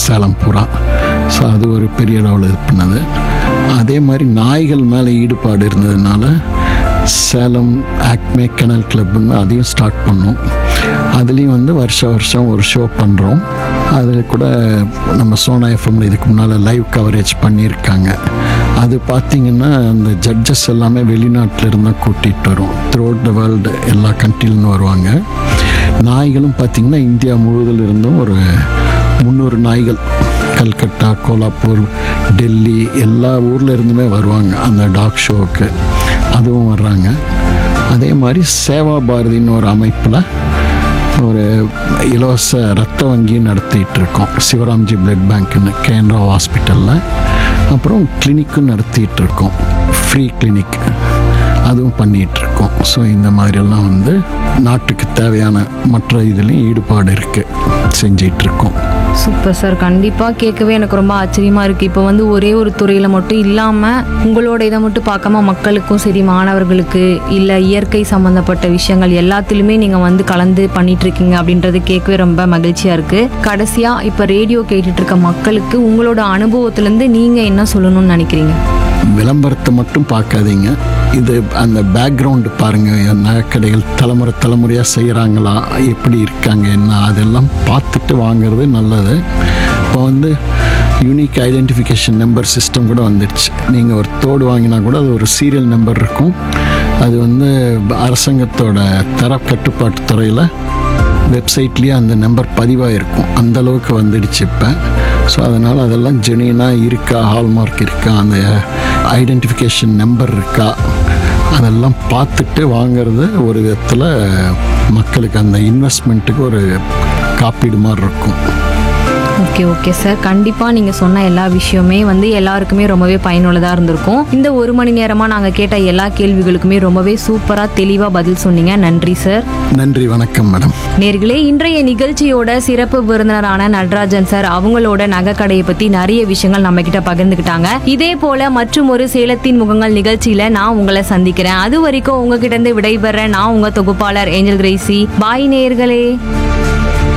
சேலம் புறா ஸோ அது ஒரு பெரிய அளவில் இது பண்ணது அதே மாதிரி நாய்கள் மேலே ஈடுபாடு இருந்ததுனால சேலம் ஆக்மே கெனல் கிளப்னு அதையும் ஸ்டார்ட் பண்ணோம் அதுலேயும் வந்து வருஷம் வருஷம் ஒரு ஷோ பண்ணுறோம் அதில் கூட நம்ம சோனா எஃப்எம்ல இதுக்கு முன்னால் லைவ் கவரேஜ் பண்ணியிருக்காங்க அது பார்த்தீங்கன்னா அந்த ஜட்ஜஸ் எல்லாமே வெளிநாட்டில் இருந்தால் கூட்டிகிட்டு வரும் த்ரூ த வேர்ல்டு எல்லா கண்ட்ரிலேருந்து வருவாங்க நாய்களும் பார்த்திங்கன்னா இந்தியா முழுவதில் இருந்தும் ஒரு முந்நூறு நாய்கள் கல்கட்டா கோலாப்பூர் டெல்லி எல்லா ஊரில் இருந்துமே வருவாங்க அந்த டாக் ஷோவுக்கு அதுவும் வர்றாங்க அதே மாதிரி சேவா பாரதின்னு ஒரு அமைப்பில் ஒரு இலவச ரத்த வங்கி நடத்திட்டு இருக்கோம் சிவராம்ஜி பிளட் பேங்க்னு கேந்திரா ஹாஸ்பிட்டலில் அப்புறம் கிளினிக்கும் நடத்திட்டு இருக்கோம் ஃப்ரீ கிளினிக் அதுவும் பண்ணிட்டு இருக்கோம் ஸோ இந்த மாதிரியெல்லாம் வந்து நாட்டுக்கு தேவையான மற்ற இதுலேயும் ஈடுபாடு இருக்குது செஞ்சிட்டு இருக்கோம் சூப்பர் சார் கண்டிப்பாக கேட்கவே எனக்கு ரொம்ப ஆச்சரியமா இருக்கு இப்போ வந்து ஒரே ஒரு துறையில மட்டும் இல்லாம உங்களோட இதை மட்டும் பார்க்காம மக்களுக்கும் சரி மாணவர்களுக்கு இல்ல இயற்கை சம்பந்தப்பட்ட விஷயங்கள் எல்லாத்திலுமே நீங்க வந்து கலந்து பண்ணிட்டு இருக்கீங்க அப்படின்றது கேட்கவே ரொம்ப மகிழ்ச்சியா இருக்கு கடைசியா இப்ப ரேடியோ கேட்டுட்டு இருக்க மக்களுக்கு உங்களோட அனுபவத்துல இருந்து நீங்க என்ன சொல்லணும்னு நினைக்கிறீங்க விளம்பரத்தை மட்டும் பார்க்காதீங்க இது அந்த பேக்ரவுண்டு பாருங்கள் நகைக்கடைகள் தலைமுறை தலைமுறையாக செய்கிறாங்களா எப்படி இருக்காங்க என்ன அதெல்லாம் பார்த்துட்டு வாங்குறது நல்லது இப்போ வந்து யூனிக் ஐடென்டிஃபிகேஷன் நம்பர் சிஸ்டம் கூட வந்துடுச்சு நீங்கள் ஒரு தோடு வாங்கினா கூட அது ஒரு சீரியல் நம்பர் இருக்கும் அது வந்து அரசாங்கத்தோட தர கட்டுப்பாட்டு துறையில் வெப்சைட்லேயே அந்த நம்பர் பதிவாக இருக்கும் அந்த அளவுக்கு வந்துடுச்சு இப்போ ஸோ அதனால் அதெல்லாம் ஜெனியனாக இருக்கா ஹால்மார்க் இருக்கா அந்த ஐடென்டிஃபிகேஷன் நம்பர் இருக்கா அதெல்லாம் பார்த்துட்டு வாங்குறது ஒரு விதத்தில் மக்களுக்கு அந்த இன்வெஸ்ட்மெண்ட்டுக்கு ஒரு காப்பீடு மாதிரி இருக்கும் ஓகே ஓகே சார் கண்டிப்பாக நீங்கள் சொன்ன எல்லா விஷயமே வந்து எல்லாருக்குமே ரொம்பவே பயனுள்ளதாக இருந்திருக்கும் இந்த ஒரு மணி நேரமாக நாங்கள் கேட்ட எல்லா கேள்விகளுக்குமே ரொம்பவே சூப்பராக தெளிவாக பதில் சொன்னீங்க நன்றி சார் நன்றி வணக்கம் மேடம் நேர்களே இன்றைய நிகழ்ச்சியோட சிறப்பு விருந்தினரான நடராஜன் சார் அவங்களோட நகைக்கடையை பற்றி நிறைய விஷயங்கள் நம்ம கிட்ட பகிர்ந்துக்கிட்டாங்க இதே போல மற்றும் ஒரு சேலத்தின் முகங்கள் நிகழ்ச்சியில நான் உங்களை சந்திக்கிறேன் அது வரைக்கும் உங்ககிட்ட இருந்து விடைபெற நான் உங்க தொகுப்பாளர் ஏஞ்சல் கிரேசி பாய் நேர்களே